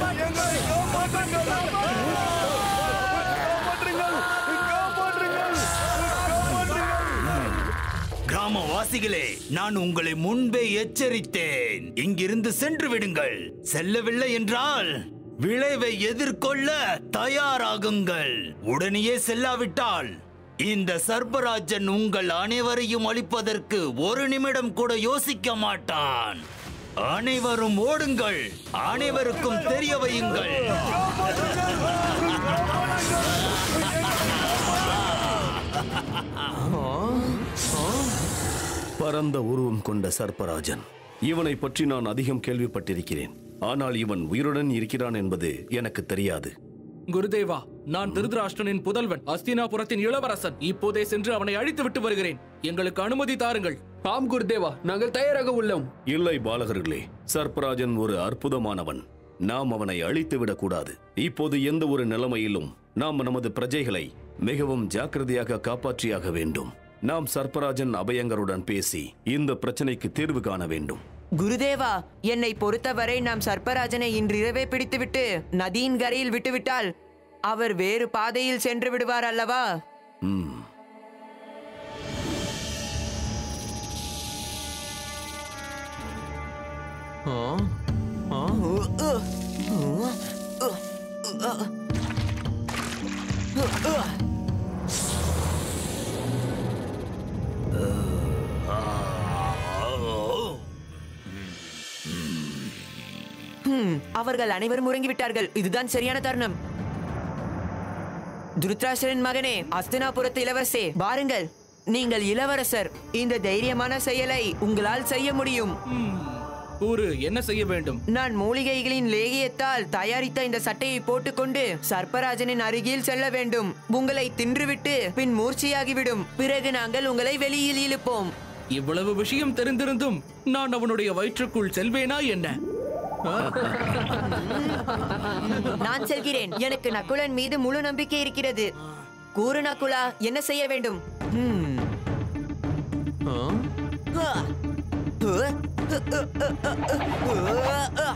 கிராமவாசிகளே நான் உங்களை முன்பே எச்சரித்தேன் இங்கிருந்து சென்று விடுங்கள் செல்லவில்லை என்றால் விளைவை எதிர்கொள்ள தயாராகுங்கள் உடனேயே செல்லாவிட்டால் இந்த சர்பராஜன் உங்கள் அனைவரையும் அழிப்பதற்கு ஒரு நிமிடம் கூட யோசிக்க மாட்டான் அனைவரும் ஓடுங்கள் அனைவருக்கும் தெரிய வையுங்கள் பரந்த உருவம் கொண்ட சர்ப்பராஜன் இவனை பற்றி நான் அதிகம் கேள்விப்பட்டிருக்கிறேன் ஆனால் இவன் உயிருடன் இருக்கிறான் என்பது எனக்கு தெரியாது குருதேவா நான் திருதராஷ்டிரனின் புதல்வன் அஸ்தினாபுரத்தின் இளவரசன் இப்போதே சென்று அவனை அழித்து விட்டு வருகிறேன் எங்களுக்கு அனுமதி தாருங்கள் ஆம் குருதேவா நாங்கள் தயாராக உள்ளோம் இல்லை பாலகர்களே சர்ப்பராஜன் ஒரு அற்புதமானவன் நாம் அவனை அழித்து விடக்கூடாது இப்போது எந்த ஒரு நிலைமையிலும் நாம் நமது பிரஜைகளை மிகவும் ஜாக்கிரதையாக காப்பாற்றியாக வேண்டும் நாம் சர்ப்பராஜன் அபயங்கருடன் பேசி இந்த பிரச்சனைக்கு தீர்வு காண வேண்டும் குருதேவா என்னை பொறுத்தவரை நாம் சர்ப்பராஜனை இன்றிரவே பிடித்துவிட்டு நதியின் கரையில் விட்டுவிட்டால் அவர் வேறு பாதையில் சென்று விடுவார் அல்லவா ம் ஹம், அவர்கள் அனைவரும் உறங்கிவிட்டார்கள் இதுதான் சரியான தருணம் துருத்ராசரின் மகனே அஸ்தினாபுரத்து இளவரசே வாருங்கள் நீங்கள் இளவரசர் இந்த தைரியமான செயலை உங்களால் செய்ய முடியும் கூறு என்ன செய்ய வேண்டும் நான் மூலிகைகளின் லேகியத்தால் தயாரித்த இந்த சட்டையை போட்டுக்கொண்டு சர்ப்பராஜனின் அருகில் செல்ல வேண்டும் உங்களை தின்றுவிட்டு பின் மூர்ச்சையாகிவிடும் பிறகு நாங்கள் உங்களை வெளியில் இழுப்போம் இவ்வளவு விஷயம் தெரிந்திருந்தும் நான் அவனுடைய வயிற்றுக்குள் செல்வேனா என்ன நான் செல்கிறேன் எனக்கு நக்குலன் மீது முழு நம்பிக்கை இருக்கிறது கூறு நக்குலா என்ன செய்ய வேண்டும் ஹம். ஆ. ஆ.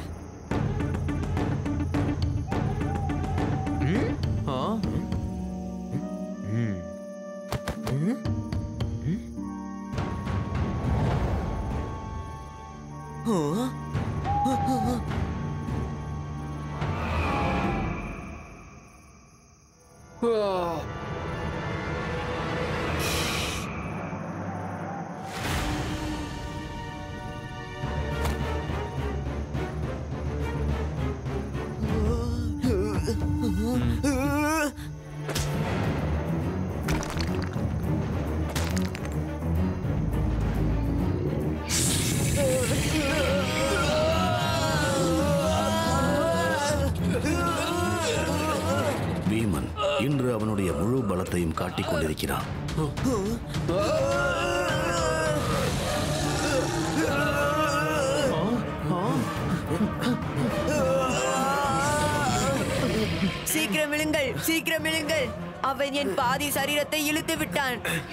ஆ, பீமன் இன்று அவனுடைய முழு பலத்தையும் காட்டிக் கொண்டிருக்கிறான் சீக்கிரம் விழுங்கள் சீக்கிரம் விழுங்கள் அவன் என் பாதி சரீரத்தை இழுத்து விட்டான்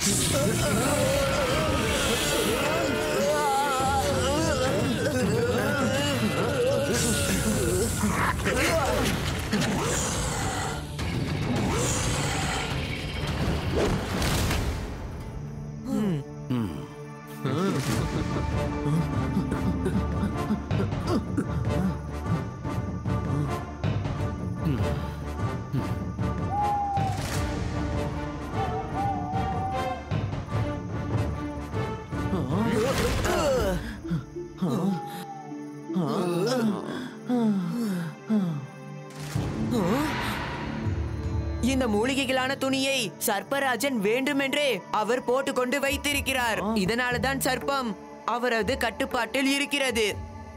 இந்த மூலிகைகளான துணியை சர்ப்பராஜன் வேண்டுமென்றே அவர் போட்டுக்கொண்டு வைத்திருக்கிறார் இதனாலதான் சர்ப்பம் அவரது கட்டுப்பாட்டில் இருக்கிறது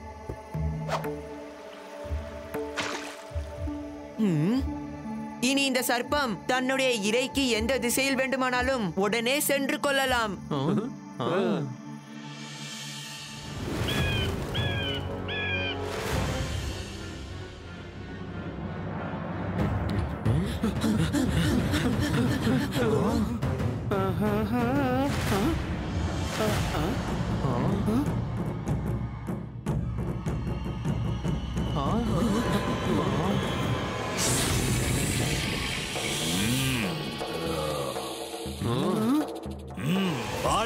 ம். இனி இந்த சர்ப்பம் தன்னுடைய இறைக்கு எந்த திசையில் வேண்டுமானாலும் உடனே சென்று கொள்ளலாம்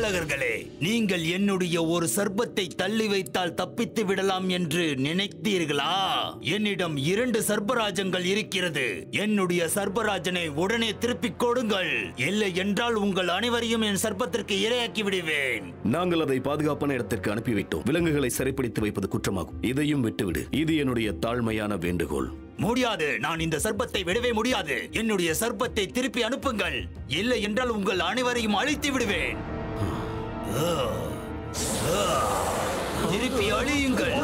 பாலகர்களே நீங்கள் என்னுடைய ஒரு சர்ப்பத்தை தள்ளி வைத்தால் தப்பித்து விடலாம் என்று நினைத்தீர்களா என்னிடம் இரண்டு சர்ப்பராஜங்கள் இருக்கிறது என்னுடைய சர்ப்பராஜனை உடனே திருப்பிக் கொடுங்கள் இல்லை என்றால் உங்கள் அனைவரையும் என் சர்ப்பத்திற்கு இரையாக்கி விடுவேன் நாங்கள் அதை பாதுகாப்பான இடத்திற்கு அனுப்பிவிட்டோம் விலங்குகளை சிறைப்பிடித்து வைப்பது குற்றமாகும் இதையும் விட்டுவிடு இது என்னுடைய தாழ்மையான வேண்டுகோள் முடியாது நான் இந்த சர்ப்பத்தை விடவே முடியாது என்னுடைய சர்ப்பத்தை திருப்பி அனுப்புங்கள் இல்லை என்றால் உங்கள் அனைவரையும் அழித்து விடுவேன் ஆ. ஆ. திருப்பி அழியுங்கள்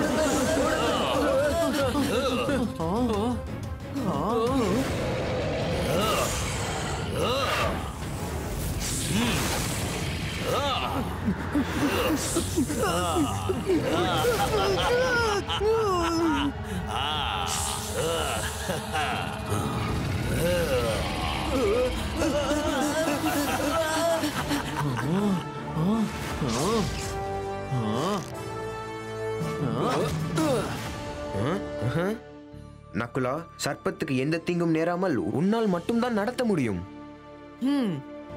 நக்குலா சர்ப்பத்துக்கு எந்த தீங்கும் நேராமல் உன்னால் மட்டும்தான் நடத்த முடியும் ஹம்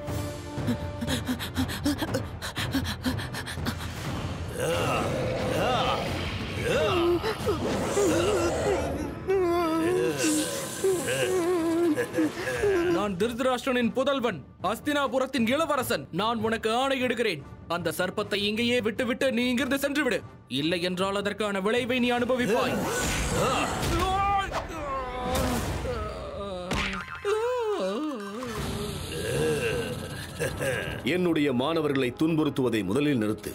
நான் திருதராஷ்டிரனின் புதல்வன் அஸ்தினாபுரத்தின் இளவரசன் நான் உனக்கு ஆணையிடுகிறேன் அந்த சர்ப்பத்தை இங்கேயே விட்டுவிட்டு நீ இங்கிருந்து சென்று விடு இல்லை என்றால் அதற்கான விளைவை நீ அனுபவிப்பாய் என்னுடைய மாணவர்களை துன்புறுத்துவதை முதலில் நிறுத்து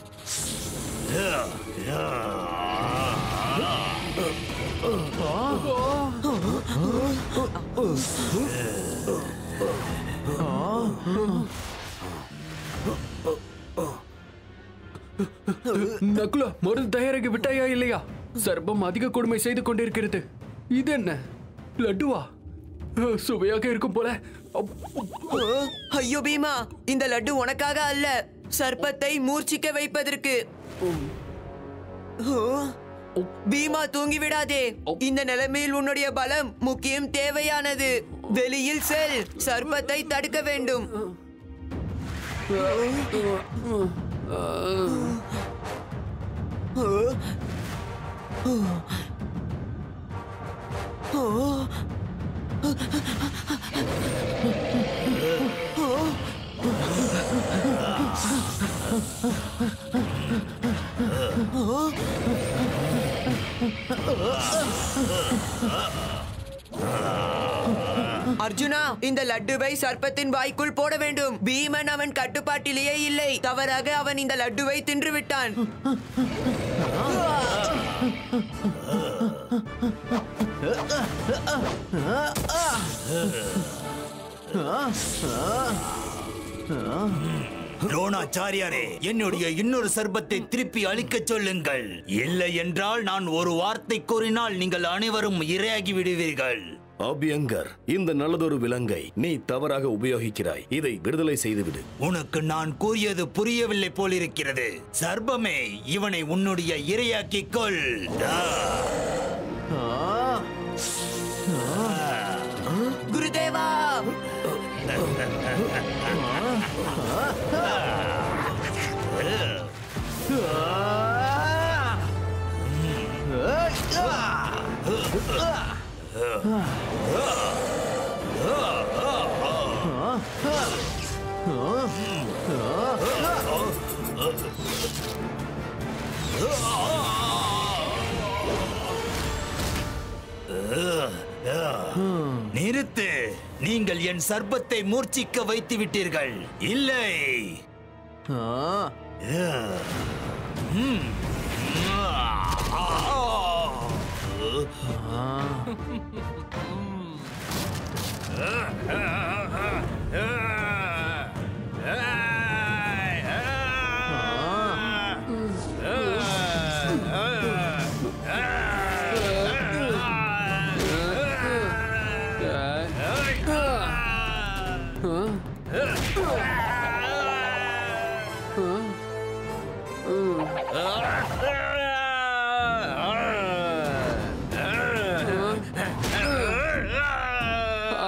நகுலா மருந்து தயாராகி விட்டாயா இல்லையா சர்ப்பம் அதிக கொடுமை செய்து கொண்டிருக்கிறது இது என்ன லட்டுவா அஹ், சுவையாக இருக்கும் போல அப், ஐயோ பீமா இந்த லட்டு உனக்காக அல்ல சர்ப்பத்தை மூர்ச்சிக்க வைப்பதற்கு ஓ, பீமா தூங்கி விடாதே இந்த நிலைமையில் உன்னுடைய பலம் முக்கியம் தேவையானது வெளியில் செல் சர்ப்பத்தை தடுக்க வேண்டும் அர்ஜுனா இந்த லட்டுவை சர்ப்பத்தின் வாய்க்குள் போட வேண்டும் பீமன் அவன் கட்டுப்பாட்டிலேயே இல்லை தவறாக அவன் இந்த லட்டுவை தின்று விட்டான் துரோணாச்சாரியாரே என்னுடைய இன்னொரு சர்ப்பத்தை திருப்பி அளிக்கச் சொல்லுங்கள் இல்லை என்றால் நான் ஒரு வார்த்தை கூறினால் நீங்கள் அனைவரும் இரையாகி விடுவீர்கள் அபியங்கர் இந்த நல்லதொரு விலங்கை நீ தவறாக உபயோகிக்கிறாய் இதை விடுதலை செய்துவிடு உனக்கு நான் கூறியது புரியவில்லை போலிருக்கிறது சர்ப்பமே இவனை உன்னுடைய இரையாக்கிக் கொள் ஆ. குருதேவா நிறுத்து நீங்கள் என் சர்ப்பத்தை மூர்ச்சிக்க வைத்து விட்டீர்கள் இல்லை ம்.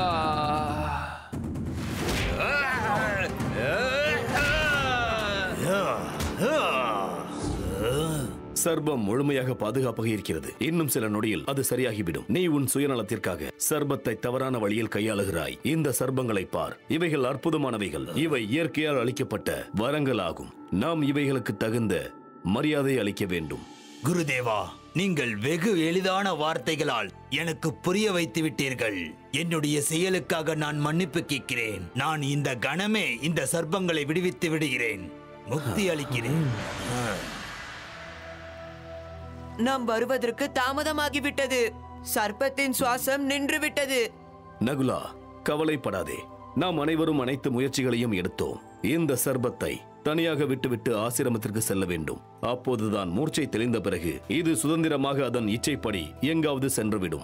ஆ. சர்பம் முழுமையாக பாதுகாப்பாக இருக்கிறது இன்னும் சில நொடியில் அது சரியாகிவிடும் நீ உன் சுயநலத்திற்காக சர்பத்தை தவறான வழியில் கையாளுகிறாய் இந்த சர்பங்களை பார் இவைகள் அற்புதமானவைகள் இவை இயற்கையால் அளிக்கப்பட்ட வரங்கள் ஆகும் நாம் இவைகளுக்கு தகுந்த மரியாதை அளிக்க வேண்டும் குருதேவா நீங்கள் வெகு எளிதான வார்த்தைகளால் எனக்கு புரிய வைத்து விட்டீர்கள் என்னுடைய செயலுக்காக நான் மன்னிப்பு கேட்கிறேன் நான் இந்த கணமே இந்த சர்ப்பங்களை விடுவித்து விடுகிறேன் முக்தி அளிக்கிறேன் நாம் வருவதற்கு தாமதமாகிவிட்டது சர்ப்பத்தின் சுவாசம் நின்று விட்டது நகுலா கவலைப்படாதே நாம் அனைவரும் அனைத்து முயற்சிகளையும் எடுத்தோம் இந்த சர்பத்தை தனியாக விட்டுவிட்டு ஆசிரமத்திற்கு செல்ல வேண்டும் அப்போதுதான் மூர்ச்சை தெளிந்த பிறகு இது சுதந்திரமாக அதன் இச்சைப்படி எங்காவது சென்றுவிடும்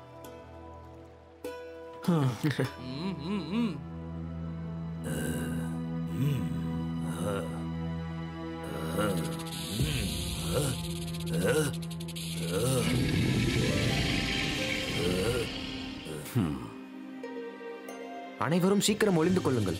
அனைவரும் சீக்கிரம் ஒளிந்து கொள்ளுங்கள்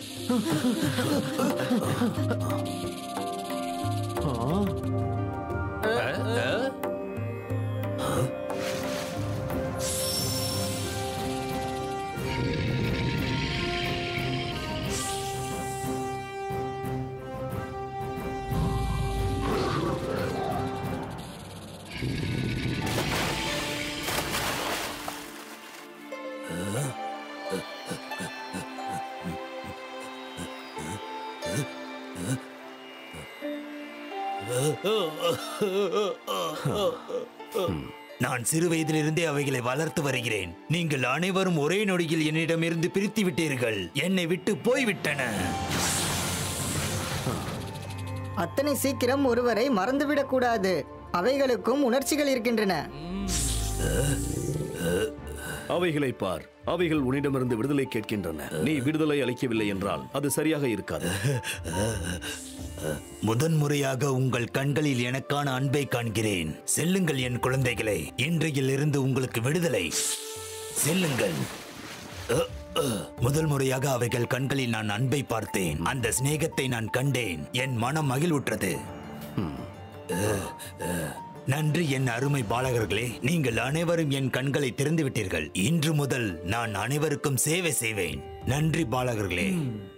நான் சிறு வயதிலிருந்தே அவைகளை வளர்த்து வருகிறேன் நீங்கள் அனைவரும் ஒரே நொடியில் என்னிடமிருந்து பிரித்து விட்டீர்கள் என்னை விட்டு போய்விட்டன அத்தனை சீக்கிரம் ஒருவரை மறந்துவிடக் கூடாது அவைகளுக்கும் உணர்ச்சிகள் இருக்கின்றன அவைகளை பார் அவைகள் உன்னிடமிருந்து விடுதலை கேட்கின்றன நீ விடுதலை அளிக்கவில்லை என்றால் அது சரியாக இருக்காது முதன்முறையாக உங்கள் கண்களில் எனக்கான அன்பை காண்கிறேன் செல்லுங்கள் என் குழந்தைகளே இன்றையிலிருந்து உங்களுக்கு விடுதலை செல்லுங்கள் அ, அ. முதல் முறையாக அவைகள் கண்களில் நான் அன்பை பார்த்தேன் அந்த சிநேகத்தை நான் கண்டேன் என் மனம் மகிழ்வுற்றது அ, அ. நன்றி என் அருமை பாலகர்களே நீங்கள் அனைவரும் என் கண்களை திறந்து விட்டீர்கள் இன்று முதல் நான் அனைவருக்கும் சேவை செய்வேன் நன்றி பாலகர்களே